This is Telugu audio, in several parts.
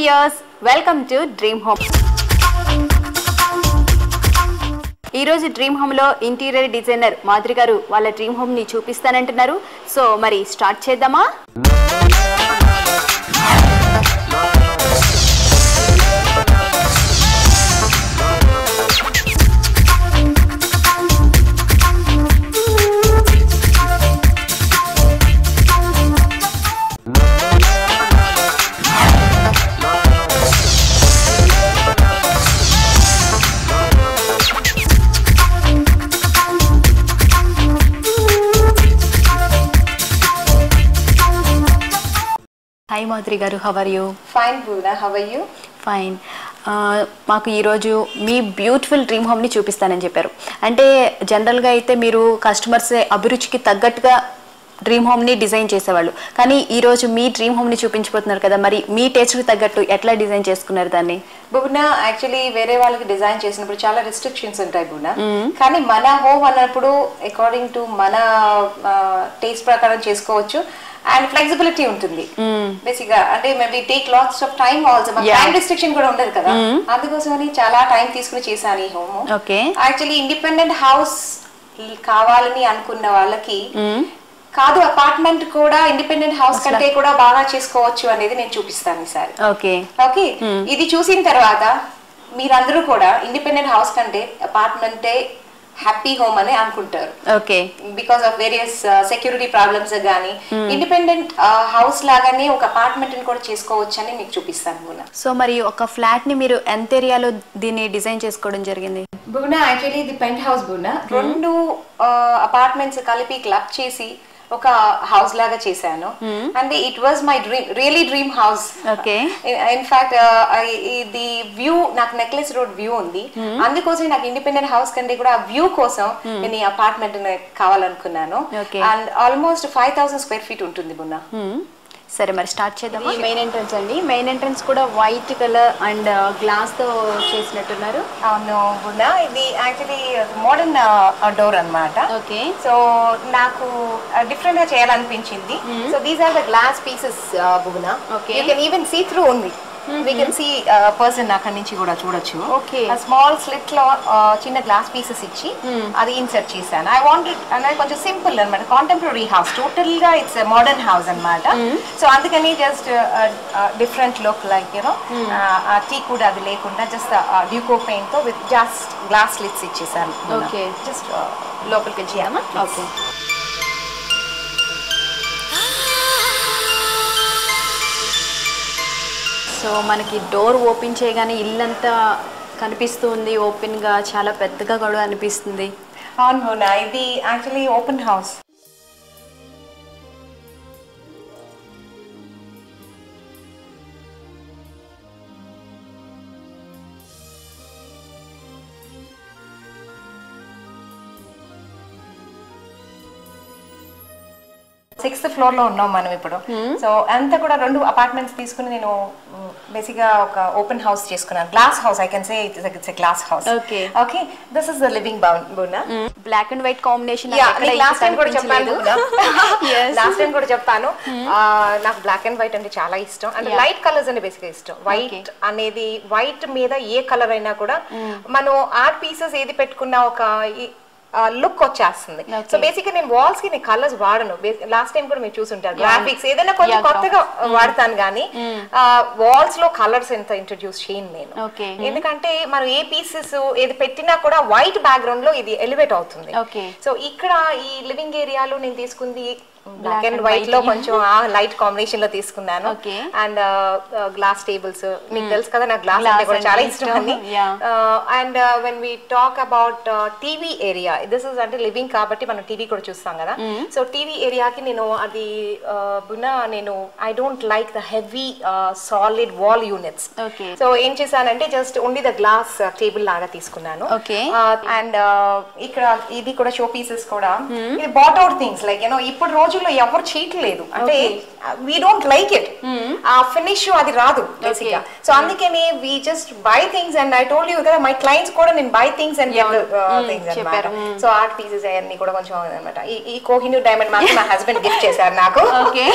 Viewers welcome to dream home ఈరోజు డ్రీమ్ హోమ్లో ఇంటీరియర్ డిజైనర్ మాధురి గారు వాళ్ళ డ్రీమ్ హోమ్ని చూపిస్తానంటున్నారు సో మరి స్టార్ట్ చేద్దామా hi Madhuri garu how are you Fine, Buna. How are you? Fine మాకు ఈరోజు మీ బ్యూటిఫుల్ డ్రీమ్ హోమ్ని చూపిస్తానని చెప్పారు అంటే జనరల్గా అయితే మీరు కస్టమర్స్ అభిరుచికి తగ్గట్టుగా డ్రీమ్ హోమ్ని డిజైన్ చేసేవాళ్ళు కానీ ఈరోజు మీ డ్రీమ్ హోమ్ని చూపించబోతున్నారు కదా మరి మీ టేస్ట్కి తగ్గట్టు ఎట్లా డిజైన్ చేసుకున్నారు దాన్ని బుబ్నా యాక్చువల్లీ వేరే వాళ్ళకి డిజైన్ చేసినప్పుడు చాలా రెస్ట్రిక్షన్స్ ఉంటాయి బునా కానీ మన హోమ్ అన్నప్పుడు అకార్డింగ్ టు మన టేస్ట్ ప్రకారం చేసుకోవచ్చు అండ్ ఫ్లెక్సిబిలిటీ ఉంటుంది బేసిక్ గా అంటే maybe take lots of time also Yeah. Time restriction కూడా ఉండదు కదా అందుకోసమని చాలా టైం తీసుకుని చేశాను ఈ home okay actually independent house కావాలని అనుకున్న వాళ్ళకి కాదు అపార్ట్మెంట్ కూడా ఇండిపెండెంట్ హౌస్ కంటే కూడా బాగా చేసుకోవచ్చు అనేది నేను చూపిస్తాను ఈసారి ఓకే ఓకే ఇది చూసిన తర్వాత మీరందరూ కూడా ఇండిపెండెంట్ హౌస్ కంటే అపార్ట్మెంటే హ్యాపీ హోమ్ అని అనుకుంటారు okay because of various security problems కానీ ఇండిపెండెంట్ హౌస్ లాగానే ఒక అపార్ట్మెంట్ కూడా చేసుకోవచ్చు అని మీకు చూపిస్తాను బునా సో మరి ఒక ఫ్లాట్ని మీరు ఎంత ఏరియాలో దీన్ని డిజైన్ చేసుకోవడం జరిగింది బునా యాక్చువల్లీ ఇది పెంట్ హౌస్ బునా రెండు అపార్ట్మెంట్స్ కలిపి క్లబ్ చేసి ఒక హౌస్ లాగా చేశాను and it was my dream really dream house Okay. In fact ఇది వ్యూ నాకు నెక్లెస్ రోడ్ వ్యూ ఉంది అందుకోసం నాకు ఇండిపెండెంట్ హౌస్ కంటే కూడా ఆ వ్యూ కోసం నేను ఈ అపార్ట్మెంట్ కావాలనుకున్నాను Okay. And almost five thousand square feet ఉంటుంది బున్నా Hmm. సరే మరి స్టార్ట్ చేద్దాం మెయిన్ ఎంట్రన్స్ అండి మెయిన్ ఎంట్రన్స్ కూడా వైట్ కలర్ అండ్ గ్లాస్తో చేసినట్టున్నారు అవును బున్నా ఇది యాక్చువల్లీ మోడర్న్ డోర్ అన్నమాట ఓకే సో నాకు డిఫరెంట్ గా చేయాలనిపించింది so these are the glass pieces బుగున Okay. You can even see through ఉంది వీ కెన్ సీ పర్సన్ అక్కడి నుంచి కూడా చూడొచ్చు Okay. స్మాల్ స్లిట్ లో uh, చిన్న గ్లాస్ పీసెస్ ఇచ్చి అది ఇన్సర్ట్ చేశాను ఐ వాంట్ అనేది కొంచెం సింపుల్ అనమాట కాంటెంపరీ హౌస్ టోటల్ గా ఇట్స్ మోడర్న్ హౌస్ అన్నమాట సో అందుకని just different look like you know టీ కూడా అది లేకుండా జస్ట్ డ్యూకో పెయింట్ తో విత్ జస్ట్ గ్లాస్ స్లిట్స్ ఇచ్చేసాను Okay. జస్ట్ లోపలికి వచ్చేయామా ఓకే సో మనకి డోర్ ఓపెన్ చేయగానే ఇల్లంతా కనిపిస్తూ ఉంది ఓపెన్గా చాలా పెద్దగా కూడా అనిపిస్తుంది అవును మోనా ఇది actually open house sixth floor లో ఉన్నాం మనం ఇప్పుడు సో అంతా కూడా రెండు అపార్ట్మెంట్స్ తీసుకుని నేను బేసిక్ గా ఒక ఓపెన్ హౌస్ చేసుకున్నాను glass house I can say it's glass house Okay. Okay this is the living బౌన్ బోనా black and white combination last time కూడా చెప్పాను లాస్ట్ టైం కూడా చెప్పాను ఆ, నాకు బ్లాక్ అండ్ వైట్ అంటే చాలా ఇష్టం అంటే Yeah. లైట్ కలర్స్ అంటే బేసిక్ ఇష్టం వైట్ అనేది వైట్ మీద ఏ కలర్ అయినా కూడా మనం ఆర్ట్ పీసెస్ ఏది పెట్టుకున్నా ఒక లుక్ వచ్చేస్తుంది Okay. సో బేసిక్ నేను వాల్స్ కి నేను కలర్స్ వాడను లాస్ట్ టైం కూడా మీరు చూసుంటారు గ్రాఫిక్స్ ఏదైనా కొంచెం Yeah, కొత్తగా వాడతాను కానీ వాల్స్ లో కలర్స్ ఎంత ఇంట్రడ్యూస్ చేయను నేను Okay. ఎందుకంటే మనం ఏ పీసెస్ ఏది పెట్టినా కూడా వైట్ బ్యాక్గ్రౌండ్ లో ఇది ఎలివేట్ అవుతుంది Okay. సో ఇక్కడ ఈ లివింగ్ ఏరియాలో నేను తీసుకుంది బ్లాక్ and అండ్ వైట్ లో white. కొంచెం లైట్ కాంబినేషన్ లో తీసుకున్నాను Okay. అండ్ గ్లాస్ టేబుల్స్ మీకు తెలుసు కదా నాకు గ్లాస్ Glass అంటే కూడా అంటే చాలా ఇష్టం. ఇష్టం అని Yeah. And when we talk about TV area this is అంటే లివింగ్ కాబట్టి మనం టీవీ కూడా చూస్తాం కదా సో టీవీ ఏరియాకి నేను అది బున నేను I don't like the heavy solid wall units Okay. So ఏం చేశానంటే just only the glass table లాగా తీసుకున్నాను Okay. అండ్ ఇక్కడ ఇది కూడా షో పీసెస్ కూడా ఇది bought out things like you know ఇప్పుడు రోజు రోజుల్లో ఎవరు చేయట్లేదు అంటే వీ డోంట్ లైక్ ఇట్ ఆ ఫినిష్ అది రాదు బేసిక్ గా సో అందుకని we just buy things and I told you కదా మై క్లయింట్స్ కూడా నేను బై థింగ్స్ అండ్ థింగ్స్ చెప్పారు. అనమాట సో ఆర్ట్ పీసెస్ అవన్నీ కూడా కొంచెం అనమాట ఈ కోహినూర్ డైమండ్ మాత్రం మా హస్బెండ్ గిఫ్ట్ చేశారు నాకు Okay.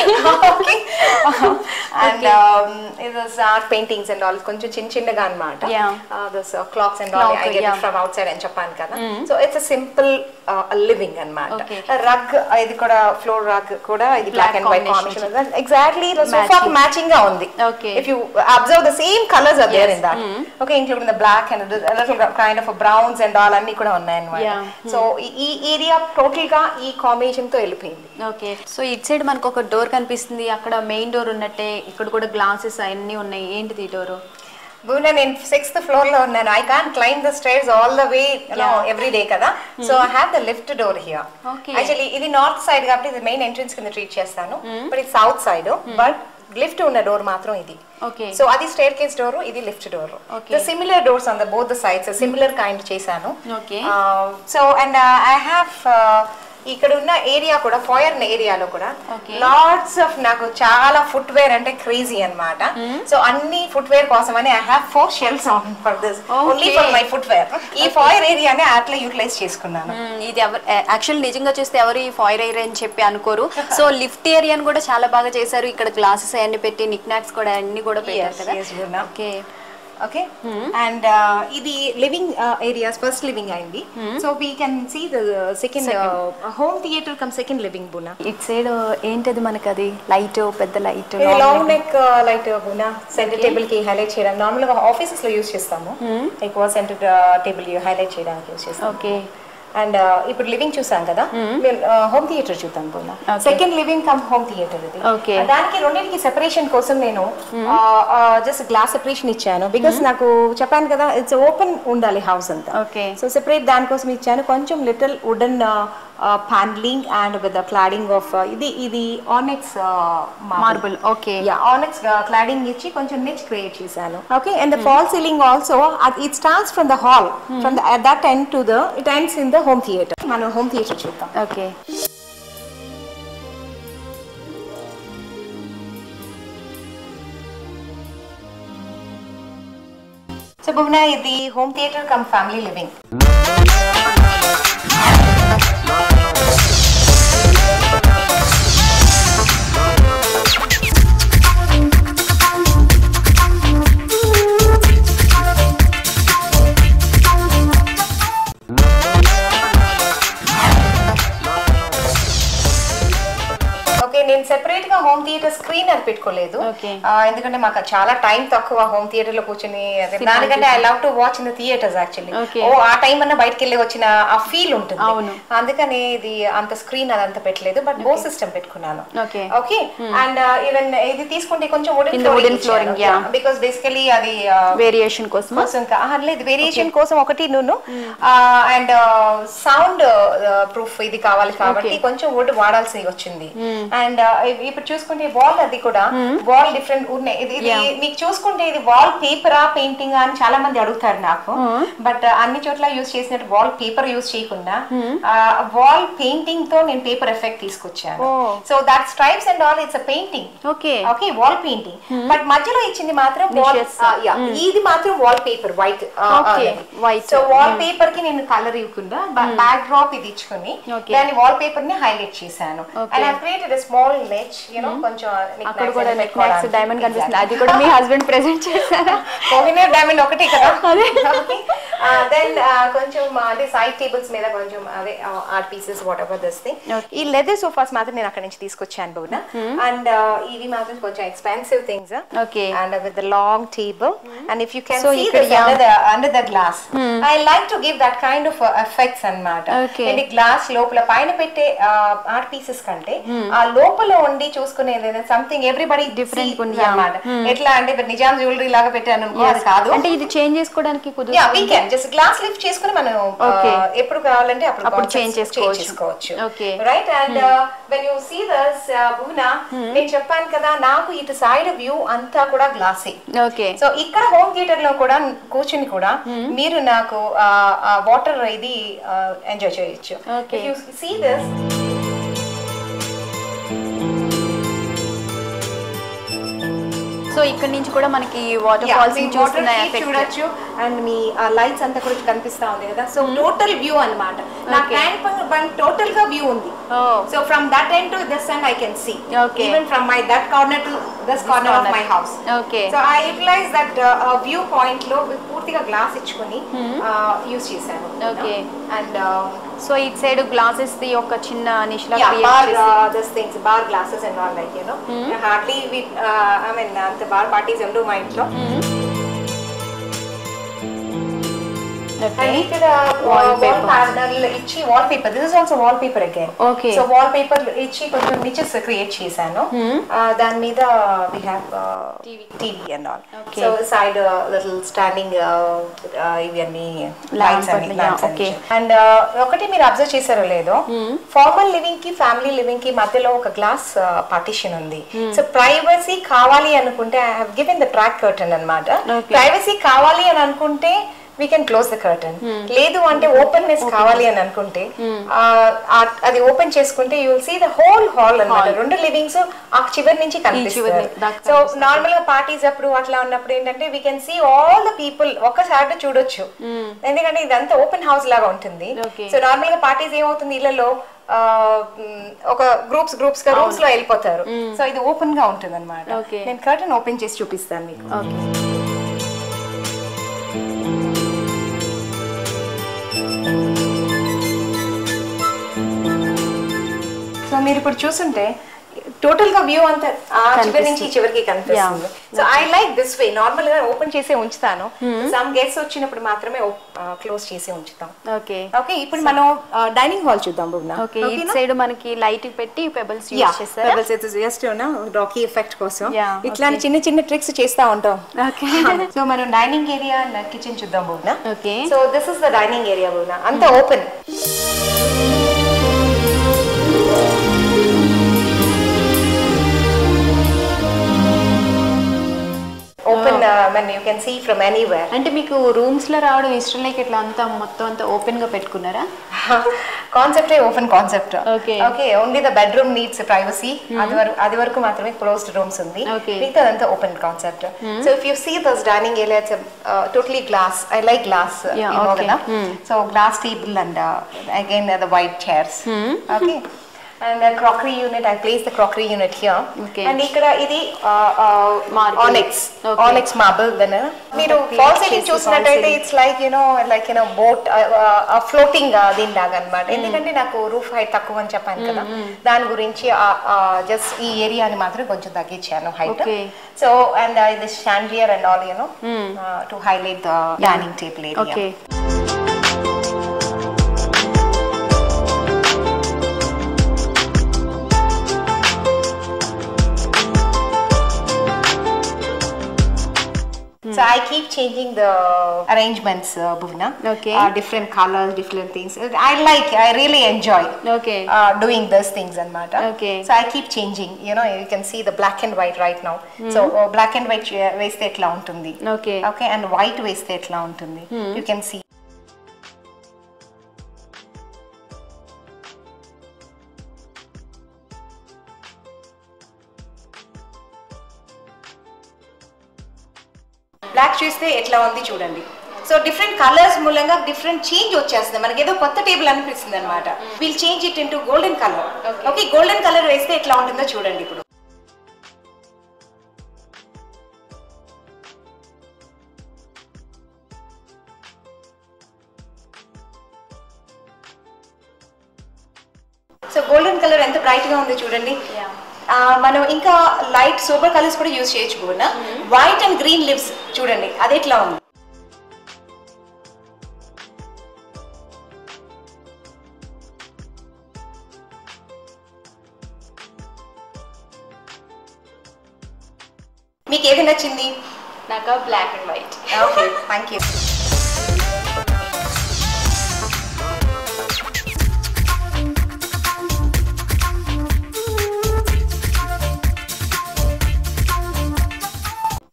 And it was art paintings and all కొంచెం చిన్న చిన్నగా అన్నమాట Yeah. This clocks and all Clock, I get yeah. From outside అని చెప్పాను కదా సో ఇట్స్ సింపుల్ లివింగ్ అన్నమాట Okay. రగ్ ఇది కూడా ఫ్లోర్ రగ్ కూడా ఇది black Black and white combination. Combination exactly sofa Matching. Matching గా ఉంది Okay. If you observe the same colours are there Yes. In that okay including the black and little kind of browns and all అన్ని కూడా ఉన్నాయి అన్నమాట Yeah. సో ఈ ఏరియా టోటల్ గా ఈ కాంబినేషన్ తో వెళ్ళిపోయింది ఓకే సో ఇట్ సైడ్ మనకు ఒక డోర్ కనిపిస్తుంది అక్కడ మెయిన్ డోర్ ఉన్నట్టే ఇక్కడ కూడా గ్లాసెస్ అన్నీ ఉన్నాయి ఏంటిది ఈ డోరు భూనా నేను సిక్స్త్ ఫ్లోర్ లో ఉన్నాను I can climb the stairs all the way Yeah. Every day కదా so I have the lift door here Okay. Actually ఇది నార్త్ సైడ్ కాబట్టి ఇది మెయిన్ ఎంట్రన్స్ కింద ట్రీట్ చేస్తాను బట్ ఇది సౌత్ సైడ్ బట్ లిఫ్ట్ ఉన్న డోర్ మాత్రం ఇది ఓకే సో అది స్టేర్ కేస్ డోర్ ఇది lift door Okay. The similar doors on the both the sides similar kind చేశాను Okay. So and I have ఇక్కడ ఉన్న ఏరియా కూడా ఫాయర్ ఏరియాలో కూడా Okay. లాట్స్ ఆఫ్ నాకు చాలా ఫుట్ వేర్ అంటే క్రేజీ అన్నమాట సో అన్ని ఫుట్ వేర్ కోసం అని I have four shelves on for this only Okay. For my footwear ఈ ఫాయర్ ఏరియానే అట్లా యూటిలైజ్ చేసుకున్నాను మ్మ్, ఇది ఎవరు యాక్చువల్ నిజంగా చూస్తే ఎవరు ఈ ఫాయిర్ ఏరియా అని చెప్పి అనుకోరు సో లిఫ్ట్ ఏరియాని కూడా చాలా బాగా చేశారు ఇక్కడ గ్లాసెస్ అన్ని పెట్టి నిక్ నాక్స్ కూడా అన్ని కూడా పెట్టారు Yes, కదా yes, Burna. Okay okay and ఇది లివింగ్ ఏరియాస్ ఫస్ట్ లివింగ్ అయింది so we can see the second home theatre come second living బునా ఇట్ సైడ్ ఏంటది మనకి అది లైట్ పెద్ద లైట్ ఇది లాంగ్ నెక్ లైట్ బునా సెంటర్ టేబుల్ కి హైలైట్ చేయడం నార్మల్ గా ఆఫీసెస్ లో యూస్ చేస్తాము ఎక్కువ సెంటర్ టేబుల్ హైలైట్ చేయడానికి యూస్ చేస్తాం ఓకే అండ్ ఇప్పుడు లివింగ్ చూసాం కదా హోమ్ థియేటర్ చూద్దాం బునా Okay. Second living come home theatre ఇది Okay. దానికి రెండింటికి సెపరేషన్ కోసం నేను జస్ట్ గ్లాస్ సెపరేషన్ ఇచ్చాను బికాస్ నాకు చెప్పాను కదా ఇట్స్ ఓపెన్ ఉండాలి హౌస్ అంతా ఓకే సో సెపరేట్ దానికోసం ఇచ్చాను కొంచెం little wooden panelling and with cladding of ఇది ఇది onyx marble okay yeah onyx cladding ఇచ్చి కొంచెం నిచ్ క్రియేట్ చేశాను okay and the fall ceiling also it starts from the hall from that end to the it ends in the home theatre మనం హోమ్ థియేటర్ చూద్దాం ఓకే సో భువన ఇది home theatre come family living okay నేను సెపరేట్ గా హోమ్ థియేటర్ స్క్రీన్ అని పెట్టుకోలేదు Okay. ఆ, ఎందుకంటే మాకు చాలా టైం తక్కువ హోమ్ థియేటర్ లో కూర్చొని అదే దానికంటే I love to watch in the theatres actually Okay. ఓ ఆ టైం అన్న బయటకు వెళ్ళి వచ్చిన ఆ ఫీల్ ఉంటుంది అవును. అందుకని ఇది అంత స్క్రీన్ అదంతా పెట్టలేదు బట్ బో సిస్టమ్ పెట్టుకున్నాను Okay. ఓకే అండ్ ఈవెన్ ఇది తీసుకుంటే కొంచెం In the wooden flooring, yeah. Because basically అది ఆ, వేరియేషన్ కోసం కోసం కా- ఆహా, లేదు వేరియేషన్ కోసం ఒకటి నువ్వు అండ్ సౌండ్ ప్రూఫ్ ఇది కావాలి కాబట్టి కొంచెం వుడ్ వాడాల్సి వచ్చింది అండ్ ఇప్పుడు చూసుకుంటే వాల్ అది కూడా వాల్ డిఫరెంట్ ఉన్నాయి ఇది ఇది మీకు చూసుకుంటే ఇది వాల్ పేపరా పెయింటింగ్ అని చాలా మంది అడుగుతారు నాకు బట్ అన్ని చోట్ల యూస్ చేసినట్టు వాల్ పేపర్ యూస్ చేయకుండా వాల్ పెయింటింగ్ తో నేను పేపర్ ఎఫెక్ట్ తీసుకొచ్చాను Oh. So that stripes and all it's painting okay okay wall painting but మధ్యలో ఇచ్చింది మాత్రం wall- Niches. ఆ, yeah, ఇది మాత్రం wall paper white Okay, white. So wall paper కి నేను కలర్ ఇవ్వకుండా బ్యాక్ డ్రాప్ ఇది ఇచ్చుకొని Okay. దాని వాల్ పేపర్ ని హైలైట్ చేశాను Okay. And I created small niche you know కొంచెం అక్కడ కూడా నెక్ మ్యాక్స్ డైమండ్ కనిపిస్తుంది అది కూడా మీ హస్బెండ్ ప్రెజెంట్ చేశారా కోహినూర్ డైమండ్ ఒకటే కదా దెన్ కొంచెం అంటే సైడ్ టేబుల్స్ మీద కొంచెం అదే art pieces whatever this thing Okay. ఈ లెదర్ సోఫాస్ మాత్రం నేను అక్కడ నుంచి తీసుకొచ్చాను బౌన అండ్ ఇవి మాత్రం కొంచెం expensive things Okay. And with the long table and if you can So see ఇక్కడ this under the under the glass I like to give that kind of effects అన్నమాట Okay. అంటే గ్లాస్ లోపల పైన పెట్టే ఆర్ట్ పీసెస్ కంటే ఆ లోపల ఉండి చూసుకునేది సంథింగ్ ఎవ్రీబడి Different డిఫరెంట్ ఉంది, అన్నమాట ఎట్లా అంటే ఇప్పుడు నిజాం జ్యువెలరీ లాగా పెట్టాను అనుకో అది కాదు అంటే ఇది చేంజ్ చేసుకోవడానికి యా కుదురు we can just glass lift చేసుకుని మనం Okay. uh, ఎప్పుడు కావాలంటే అప్పుడు అప్పుడు concepts change చేసుకోవచ్చు. చేసుకోవచ్చు Okay. Right and when you see this Bhuvana నేను చెప్పాను కదా నాకు ఇటు సైడ్ వ్యూ అంతా కూడా గ్లాసీ ఓకే సో ఇక్కడ హోమ్ థియేటర్ లో కూడా కూర్చుని కూడా మీరు నాకు వాటర్ ఇది ఎంజాయ్ చేయొచ్చు Okay. You see this so ఇక్కడ నుంచి కూడా మనకి వాటర్ Yeah, ఫాల్స్ మీ చూస్తున్న water feed ఎఫెక్ట్ చూడొచ్చు అండ్ మీ లైట్స్ అంతా కూడా కనిపిస్తా ఉంది కదా సో టోటల్ వ్యూ అన్నమాట నా Okay. ట్యాంక్ బండ్ టోటల్ గా వ్యూ ఉంది so from that end to this end I can see Okay. Even from my that corner to this corner of corner. My house okay so I utilize that view point లో పూర్తిగా గ్లాస్ ఇచ్చుకొని యూస్ చేశాను Okay. అండ్ సో ఇటు సైడ్ గ్లాసెస్ ది ఒక చిన్న నిష్లా yeah, క్రియేట్ bar చేసి uh, this things, bar glasses and all like you know. Hardly we, uh, I mean, అంత bar parties ఉండవు మా ఇంట్లో. Okay. And ఇక్కడ Wallpaper. wall panel ఇచ్చి wall paper this is also wall paper again Okay. So wall paper ఇచ్చి కొంచెం నిచెస్ క్రియేట్ చేశాను Uh, దాని మీద we have TV and all Okay. So side little standing ఇవన్నీ లైట్స్ Lamp అన్ని అట్లా, lamps okay. అన్ని అండ్ ఒకటి మీరు అబ్జర్వ్ చేశారో లేదో ఫార్మల్ లివింగ్ కి ఫ్యామిలీ లివింగ్ కి మధ్యలో ఒక గ్లాస్ పార్టిషన్ ఉంది సో ప్రైవసీ కావాలి అనుకుంటే I have given the track curtain అన్నమాట Okay. ప్రైవసీ కావాలి అని అనుకుంటే we can close the curtain లేదు అంటే ఓపెన్నెస్ కావాలి అని అనుకుంటే ఆ, ఆ- అది ఓపెన్ చేసుకుంటే you will see the whole hall అన్నమాట Hall. రెండు లివింగ్స్ ఆ చివరి నుంచి కనిపిస్తుంది దాకా సో నార్మల్ గా పార్టీస్ అప్పుడు అట్లా ఉన్నప్పుడు ఏంటంటే we can see all the people ఒక్కసారి చూడొచ్చు ఎందుకంటే ఇదంతా ఓపెన్ హౌస్ లాగా ఉంటుంది Okay. సో నార్మల్ గా పార్టీస్ ఏమవుతుంది ఇళ్లలో ఆ, మ్, ఒక గ్రూప్స్ గ్రూప్స్ గా రూమ్స్ లో వెళ్ళిపోతారు సో ఇది ఓపెన్ గా ఉంటుంది అనమాట Okay. నేను కర్టన్ ఓపెన్ చేసి చూపిస్తాను మీకు ఓకే సో మీరు ఇప్పుడు చూస్తుంటే టోటల్ గా వ్యూ అంతా ఆ చివరి నుంచి ఈ చివరికి కనిపిస్తుంది so I like this way normal గా ఓపెన్ చేసే ఉంచుతాను సమ్ గెట్స్ వచ్చినప్పుడు మాత్రమే క్లోజ్ చేసి ఉంచుతాం ఓకే ఓకే ఇప్పుడు మనం డైనింగ్ హాల్ చూద్దాం బుబ్నా ఓకే ఇటు సైడ్ మనకి లైట్ పెట్టి పెబల్స్ యూస్ చేస్తారా జస్ట్ రాకీ ఎఫెక్ట్ కోసం Yeah, ఇట్లాంటి చిన్న చిన్న ట్రిక్స్ చేస్తా ఉంటాం ఓకే సో మనం డైనింగ్ ఏరియా కిచెన్ చూద్దాం బుబ్నా okay so this is the dining area బుబ్నా అంతా ఓపెన్ ఓపెన్ మన you can see from anywhere అంటే మీకు రూమ్స్ లో రావడం ఇష్టం లేక ఇట్లా అంతా మొత్తం అంతా ఓపెన్ గా పెట్టుకున్నారా concept open concept Okay. Okay only the bedroom needs privacy అది వరకు అది వరకు మాత్రమే క్లోజ్డ్ రూమ్స్ ఉంది Okay. మిగతా అదంతా open concept so if you see this dining area it's totally glass I like glass Yeah, you know okay. కదా Hmm. So glass table and again the white chairs okay and crockery unit I place the crockery unit here Okay. అండ్ ఇక్కడ ఇది Marble. Onyx Okay. Onyx marble మీరు Okay. ఫాల్ సీలింగ్ చేసి చూసినట్టయితే fall it's like you know like you know boat floating దీని లాగా అనమాట ఎందుకంటే నాకు రూఫ్ హైట్ తక్కువ అని చెప్పాను కదా దాని గురించి జస్ట్ ఈ ఏరియాని మాత్రం కొంచెం తగ్గించాను height Okay. So and this chandelier and all you know to highlight the dining table area okay So I keep changing the arrangements, uh, Bhuvna. Okay. Uh, different colors, different things. I like, I really enjoy. Okay uh, doing those things and matter. Okay. So I keep changing. You know, you can see the black and white right now. So uh, black and white uh, వేస్తే ఎట్లా ఉంటుంది ఓకే ఓకే అండ్ వైట్ వేస్తే ఎట్లా ఉంటుంది యూ కెన్ సీ బ్లాక్ చూస్తే ఎట్లా ఉంది చూడండి సో డిఫరెంట్ కలర్స్ మూలంగా డిఫరెంట్ చేంజ్ వచ్చేస్తుంది మనకి ఏదో కొత్త టేబుల్ అనిపిస్తుంది అనమాట will change it into golden colour okay golden colour వేస్తే ఎట్లా ఉంటుందో చూడండి ఇప్పుడు సో గోల్డెన్ కలర్ ఎంత బ్రైట్ గా ఉంది చూడండి Yeah. ఆ, మనం ఇంకా లైట్ సూపర్ కలర్స్ కూడా యూజ్ చేయొచ్చు కూడా వైట్ అండ్ గ్రీన్ లిప్స్ చూడండి అది ఎట్లా ఉంది మీకు ఏది నచ్చింది నాకు black and white okay thank you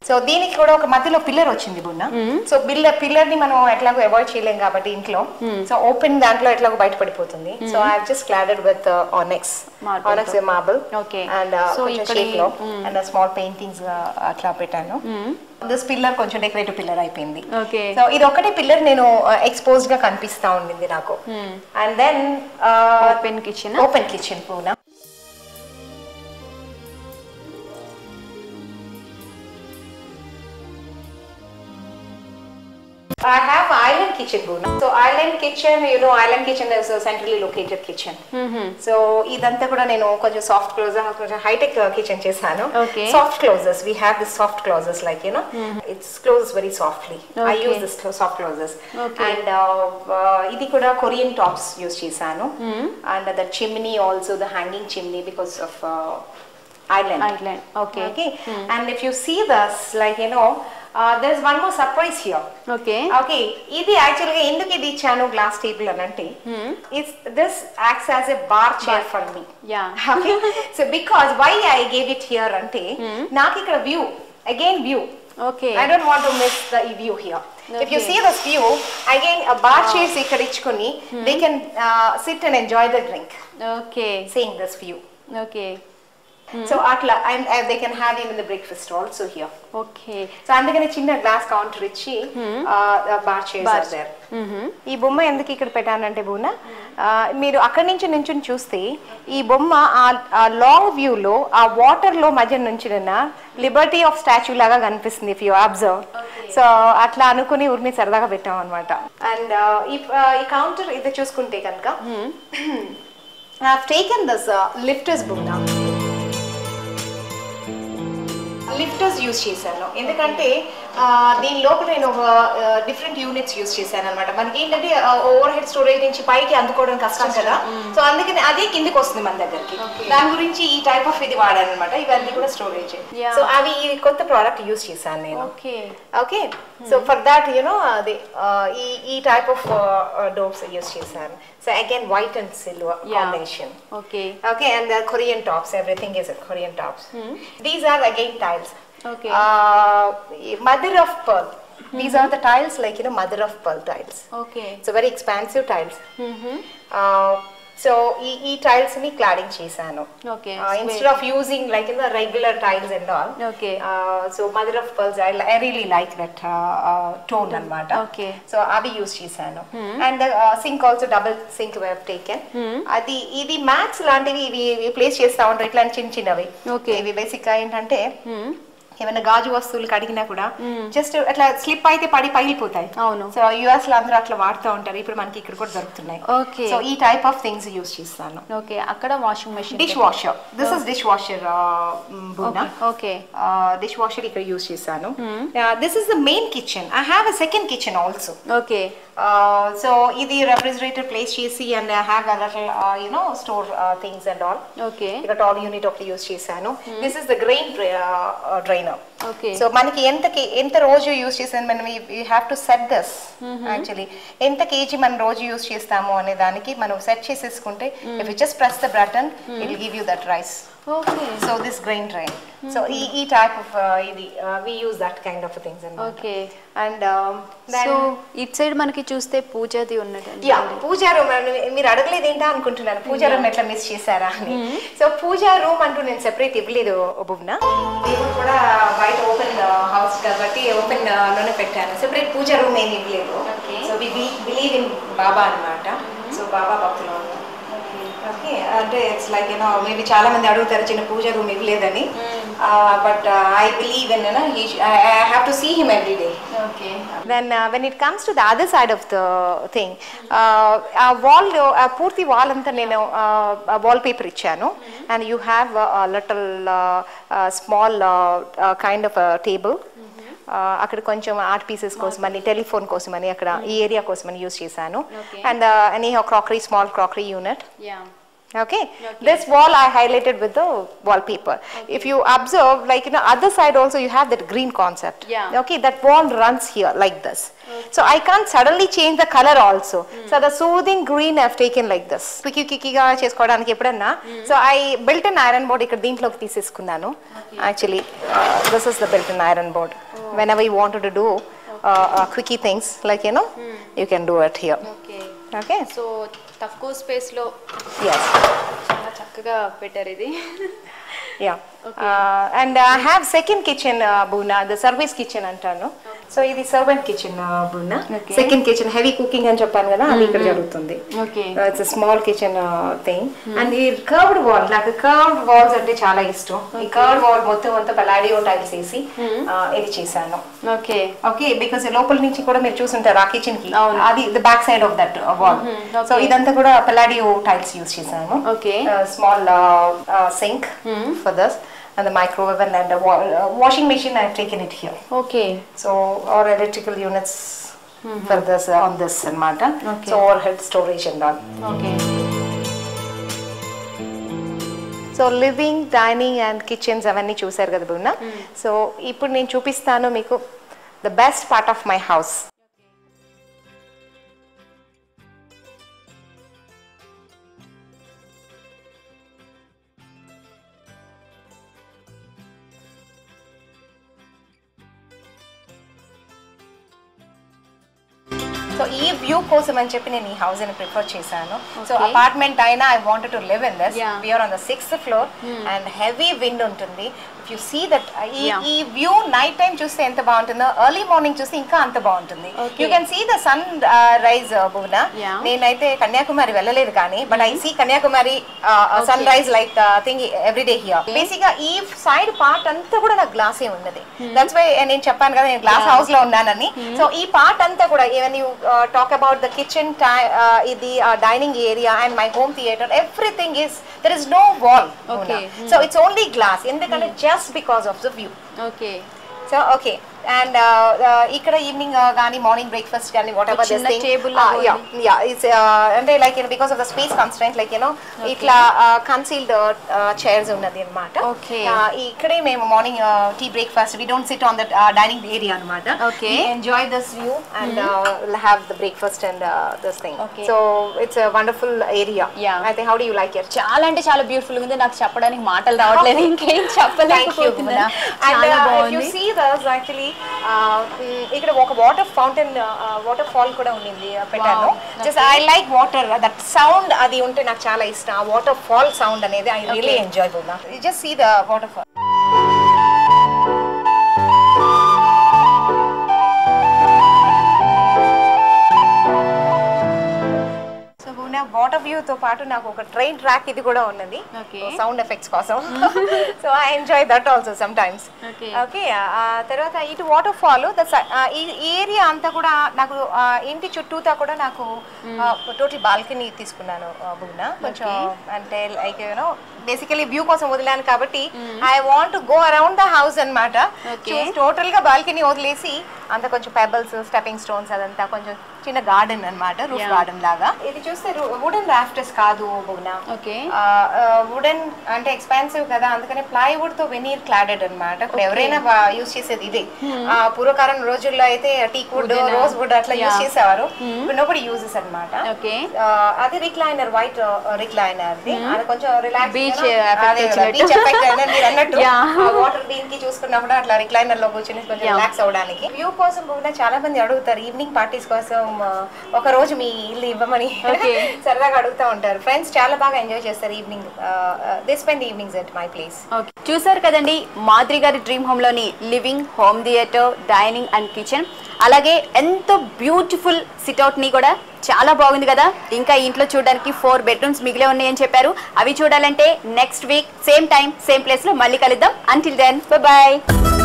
so దీనికి కూడా ఒక మధ్యలో పిల్లర్ వచ్చింది బున్న సో పిల్లర్ పిల్లర్ ని మనం ఎట్లాగో అవాయిడ్ చేయలేం కాబట్టి ఇంట్లో సో ఓపెన్ దాంట్లో ఎట్లాగో బయట పడిపోతుంది so I just cladded with onyx Marble onyx marble Okay. And So కొంచెం ఇక్కడ షేప్ లో అండ్ స్మాల్ పెయింటింగ్స్ అట్లా పెట్టాను దిస్ పిల్లర్ కొంచెం డెకరేటివ్ పిల్లర్ అయిపోయింది Okay. సో ఇది ఒకటే పిల్లర్ నేను ఎక్స్పోజ్డ్ గా కనిపిస్తా ఉండింది నాకు and then open kitchen open kitchen పూనా I have island kitchen, Buna. So island kitchen, you know, island kitchen is a centrally located kitchen. So ఇదంతా కూడా నేను కొంచెం సాఫ్ట్ క్లోజ్ కొంచెం హైటెక్ కిచెన్ చేశాను Okay. Soft closes we have this soft closes like you know it's closes very softly I Okay. Use this soft closes Okay. And ఇది కూడా కొరియన్ టాప్స్ యూస్ చేశాను and the chimney also the hanging chimney because of island island okay okay and if you see this like you know uh, there's one more surprise here okay okay ఇది యాక్చువల్ గా ఎందుకు ఇది ఇచ్చాను గ్లాస్ టేబుల్ అని అంటే it's this acts as a bar chair for me yeah so because why I gave it here అంటే నాకు ఇక్కడ view again view okay I don't want to miss the view here. If you Okay. see this view, again, a bar chairs ఇక్కడ ఇచ్చుకొని they can uh, sit and enjoy the drink, okay seeing this view. Okay So అట్లా and uh, they can have even the breakfast also here. Okay so అందుకని చిన్న గ్లాస్ కౌంటర్ ఇచ్చి bar chairs Bar. Are there ఈ బొమ్మ ఎందుకు ఇక్కడ పెట్టానంటే బూన ఆ, మీరు అక్కడి నుంచి నుంచి చూస్తే ఈ బొమ్మ ఆ లాంగ్ వ్యూలో ఆ వాటర్ లో మధ్య నుంచి లిబర్టీ ఆఫ్ స్టాచ్యూ లాగా కనిపిస్తుంది ఇఫ్ యూ అబ్జర్వ్ సో అట్లా అనుకుని ఊరిని సరదాగా పెట్టాం అనమాట అండ్ ఈ ఈ కౌంటర్ ఇది చూసుకుంటే కనుక I taken this lifters book lifters use చేశాను ఎందుకంటే ఆ, దీని లోపల నేను ఒక డిఫరెంట్ యూనిట్స్ యూస్ చేశాను అనమాట మనకి ఏంటంటే ఓవర్ హెడ్ స్టోరేజ్ నుంచి పైకి అందుకోవడం కష్టం కదా సో అందుకని అదే కిందికి వస్తుంది మన దగ్గరికి Okay. దాని గురించి ఈ టైప్ ఆఫ్ ఇది వాడాను అనమాట ఇవన్నీ కూడా స్టోరేజ్ Yeah. సో అవి ఈ కొత్త ప్రోడక్ట్ యూస్ చేశాను నేను okay okay so for that you know అది uh, ఈ ఈ టైప్ ఆఫ్ డోర్స్ యూస్ చేశాను so again white and silver yeah combination okay Okay, and the Korean tops, everything is a Korean tops. These are again tiles. Okay Uh, mother of pearl. These are the tiles, like you know, mother of pearl tiles. Okay So very expansive tiles. Uh, so ఈ ఈ tiles ని cladding చేశాను Okay, Uh, instead of using like in the regular tiles and all Okay. uh, so mother of pearls I, I really like that uh, uh, tone అన్నమాట Okay. సో అవి యూస్ చేశాను and sink also double sink we've taken అది ఇది మ్యాథ్స్ లాంటివి ఇవి ఇవి ప్లేస్ చేస్తా ఉంటారు ఇట్లాంటి చిన్న చిన్నవి Okay. ఇవి బేసిక్ గా ఏంటంటే ఏమైనా గాజు వస్తువులు కడిగినా కూడా జస్ట్ అట్లా స్లిప్ అయితే పడి పగిలిపోతాయి అవును. సో యుఎస్ లో అందరూ అట్లా వాడుతూ ఉంటారు ఇప్పుడు మనకి ఇక్కడ కూడా దొరుకుతున్నాయి Okay. సో ఈ టైప్ ఆఫ్ థింగ్స్ యూస్ చేస్తాను ఓకే అక్కడ washing machine dish washer this is dish washer బున్నా ఓకే డిష్ వాషర్ ఇక్కడ యూస్ చేశాను this is the main kitchen I have a second kitchen also okay so ఇది రెఫ్రిజిరేటర్ ప్లేస్ చేసి and I have you know store things and all okay ఇక్కడ టాల్ యూనిట్ ఒకటి యూస్ చేశాను this is the grain drainer okay so మనకి ఎంత కే- ఎంత రోజు యూస్ చేసాను మనం you have to set this actually ఎంత కేజీ మనం రోజు యూస్ చేస్తాము అనే దానికి మనం సెట్ చేసేసుకుంటే if you just press the button it will give you that rice okay so this grain drain so ఈ ఈ టైప్ ఆఫ్ ఇది we use that kind of things and okay and so it side మనకి చూస్తే పూజది ఉన్నట్టు యా పూజా రూమ్ మీరు అడగలేదు ఏంటా అనుకుంటున్నాను పూజా రూమ్ ఎట్లా మిస్ చేశారా అని సో పూజా రూమ్ అంటూ నేను సెపరేట్ ఇవ్వలేదు బుబ్న దేవుడు కూడా బయట ఓపెన్ హౌస్ కాబట్టి ఓపెన్ లోనే పెట్టాను సెపరేట్ పూజా రూమ్ ఏమి ఇవ్వలేదు Okay. So we believe in Baba అన్నమాట సో బాబా భక్తులు ఉంటాం ఓకే అంటే ఇట్స్ లైక్ యూనో మేబీ చాలా మంది అడుగుతారు చిన్న పూజ రూమ్ ఇవ్వలేదని but I believe in I have to see him every day okay then uh, when it comes to the other side of the thing uh, ఆ వాల్ పూర్తి వాల్ అంతా నేను వాల్ పేపర్ ఇచ్చాను and you have little small kind of table అక్కడ కొంచెం ఆర్ట్ పీసెస్ కోసం అని టెలిఫోన్ కోసం అని అక్కడ ఈ ఏరియా కోసం అని యూస్ చేశాను Okay. And any crockery small crockery unit yeah Okay. This wall I highlighted with the wallpaper. If you observe, like you know, other side also you have that green concept. Yeah. Okay, that wall runs here like this. So I can't suddenly change the color also. So the soothing green I've taken like this. Quick క్విక్గా చేసుకోవడానికి ఎప్పుడన్నా so I built in iron board ఇక్కడ దీంట్లోకి తీసేసుకున్నాను actually this is the built in iron board whenever you want to do quickie things like you know you can do it here okay okay so తక్కువ స్పేస్ లో ఎస్ చాలా చక్కగా పెట్టారు ఇది Yeah. Uh, and I have second kitchen, uh, Buna, the service kitchen అంటాను సో ఇది సర్వెంట్ కిచెన్ బున్నా Okay. Second kitchen heavy cooking అని చెప్పాను కదా అది ఇక్కడ జరుగుతుంది okay it's small kitchen thing and ఈ కర్వ్డ్ వాల్ నాకు కర్వ్డ్ వాల్స్ అంటే చాలా ఇష్టం ఈ కర్వ్డ్ వాల్ మొత్తం అంతా పలాడియో టైల్స్ వేసి uh, ఇది చేశాను ఓకే ఓకే బికాస్ లోపల నుంచి కూడా మీరు చూసుంటారు ఆ కిచెన్ కి అవును. అది the back side of that wall okay. So ఇదంతా కూడా పలాడియో టైల్స్ యూస్ చేశాను Okay. Small sink for this and micro oven and washing machine I taken it here okay so our electrical units for this on this అనమాట Okay. So overhead storage and all okay so living dining and kitchens అవన్నీ చూసారు కదా బున్నా సో ఇప్పుడు నేను చూపిస్తాను మీకు the best part of my house so ఈ వ్యూ కోసం అని చెప్పి నేను ఈ హౌస్ ని ప్రిఫర్ చేశాను సో Okay. అపార్ట్మెంట్ అయినా I wanted to live in this Yeah. We are on the sixth floor and heavy wind ఉంటుంది ఇఫ్ యూ సీ దట్ ఈ Yeah. ఈ వ్యూ నైట్ టైం చూస్తే ఎంత బాగుంటుందో ఎర్లీ మార్నింగ్ చూస్తే ఇంకా అంత బాగుంటుంది Okay. You can see the sunrise Bhuvana Yeah. నేనైతే కన్యాకుమారి వెళ్ళలేదు కానీ but I see Kanyakumari sunrise like thing every day here basic గా ఈ సైడ్ పార్ట్ అంతా కూడా నాకు గ్లాసే ఉన్నది దట్స్ వై నేను చెప్పాను కదా నేను గ్లాస్ హౌస్ లో ఉన్నానని సో ఈ పార్ట్ అంతా కూడా even you talk about the kitchen ఇది dining area and my home theatre everything is there is no wall Okay. So it's only glass ఎందుకంటే just because of the view okay so okay and ఇక్కడ ఈవినింగ్ కానీ మార్నింగ్ బ్రేక్ఫాస్ట్ కానీ వాట్ ఎవర్ చిన్న table లాగా యా యా ఇట్స్ అంటే like because of the space constraint like you know ఇట్లా కన్సీల్డ్ చైర్స్ ఉన్నది అనమాట Okay. ఇక్కడే మేము morning tea breakfast we don't sit on the dining area అనమాట Okay. Enjoy this view and have the breakfast and this thing Okay. So it's wonderful area Yeah. I think how do you like it చాలా అంటే చాలా బ్యూటిఫుల్ ఉంది నాకు చెప్పడానికి మాటలు రావట్లేదు ఇంకేం థ్యాంక్ యూ చెప్పలేకపోతున్నా అండ్ చాలా యూ బాగుంది సీ దస్ యాక్చువల్లీ ఇక్కడ ఒక వాటర్ ఫౌంటైన్ వాటర్ ఫాల్ కూడా ఉండింది uh, పెట్టాను Wow. Just I like water that sound అది ఉంటే నాకు చాలా ఇష్టం ఆ వాటర్ ఫాల్ సౌండ్ అనేది ఐ రియలీ Okay. ఎంజాయ్ బున్నా just see the waterfall so బున్నా వాటర్ వ్యూ తో పాటు నాకు ఒక ట్రైన్ ట్రాక్ ఇది కూడా ఉన్నది Okay. సౌండ్ ఎఫెక్ట్స్ కోసం so I enjoy that also sometimes Okay. Okay ఆ తర్వాత ఇటు వాటర్ ఫాల్ ద ఈ ఏరియా అంతా కూడా నాకు ఆ, ఇంటి చుట్టూతా కూడా నాకు టోటల్ బాల్కనీ తీసుకున్నాను బుగ్న కొంచెం అంటే లైక్ యూనో బేసికలీ వ్యూ కోసం వదిలాను కాబట్టి I want go around the house అనమాట Okay. టోటల్ గా బాల్కనీ వదిలేసి అంత కొంచెం పెబల్స్ స్టెపింగ్ స్టోన్స్ అదంతా కొంచెం చిన్న గార్డెన్ అన్నమాట రూఫ్ Yeah. గార్డెన్ లాగా ఇది చూస్తే వుడెన్ రాఫ్టర్స్ కాదు బుగ్న ఓకే వుడెన్ అంటే ఎక్స్పాన్సివ్ కదా అందుకని ప్లైవుడ్ తో వెనీర్ క్లాడెడ్ అన్నమాట ఇప్పుడు ఎవరైనా యూస్ చేసేది ఇదే ఆ, పూర్వకాలం రోజుల్లో అయితే teak wood Wooden, rosewood అట్లా యూస్ yeah. చేసేవారు ఇప్పుడు నోబడి యూజెస్ అన్నమాట ఓకే అది రిక్లైనర్ వైట్ రిక్లైనర్ అది కొంచెం రిలాక్స్ Beach effect వచ్చినట్టు. బీచ్ ఎఫెక్ట్ మీరు అన్నట్టు Yeah. వాటర్ దీనికి చూసుకున్నప్పుడు అట్లా రిక్లైనర్ లో కూర్చొని కొంచెం Yeah. రిలాక్స్ అవడానికి వ్యూ కోసం కూడా చాలా మంది అడుగుతారు ఈవినింగ్ పార్టీస్ కోసం ఆ, ఒక రోజు మీ ఇల్లు ఇవ్వమని Okay. సరదాగా అడుగుతూ ఉంటారు ఫ్రెండ్స్ చాలా బాగా ఎంజాయ్ చేస్తారు evening they spend evenings at my place okay చూసారు కదండి మాద్రి గారి డ్రీమ్ హోమ్ లోని living home theatre dining and kitchen అలాగే ఎంతో బ్యూటిఫుల్ సిట్అవుట్ ని కూడా చాలా బాగుంది కదా ఇంకా ఈ ఇంట్లో చూడడానికి ఫోర్ బెడ్రూమ్స్ మిగిలే ఉన్నాయని చెప్పారు అవి చూడాలంటే next week same time same place లో మళ్ళీ కలుద్దాం అంటిల్ దెన్ బాయ్